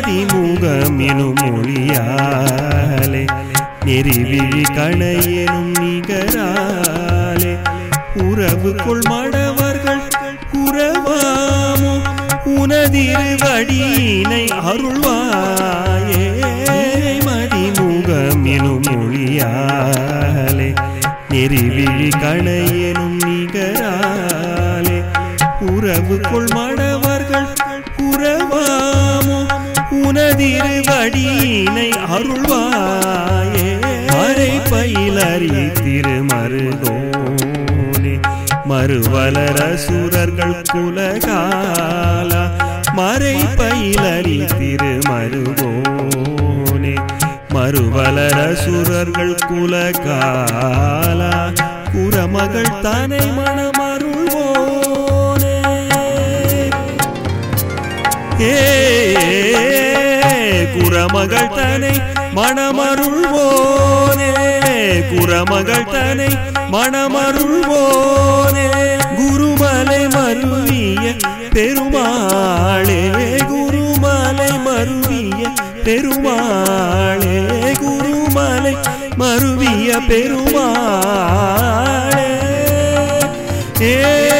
மதிமுகம் எனும் மொழியாலே நெறிவிழி கணையெனும் நிகராலே உறவு கொள் மடவர்கள் உறவாமோ உனதிருவடியினை அருள்வாயே மதிமுகம் எனும் மொழியாலே நெறிவிழி கணையெனும் நிகராலே உறவு கொள் மடவர்கள் உறவாமோ உனதிருவடியினை அருள்வாயே மறை பயிலறி திருமருகோனே மறுவலர சுரர்கள் குலகால மறை பயிலறி திருமருகோனே மறுவலர சுரர்கள் குலகால குரமகள் தனை மணமருள்வோனே ஏ குரமகள் தனை மணமருள்வோனே குரமகள் தனை மணமருள்வோனே குருமலை மருவிய பெருமாளே குருமலை மருவிய பெருமாளே குருமலை மருவிய பெருமாளே ஏ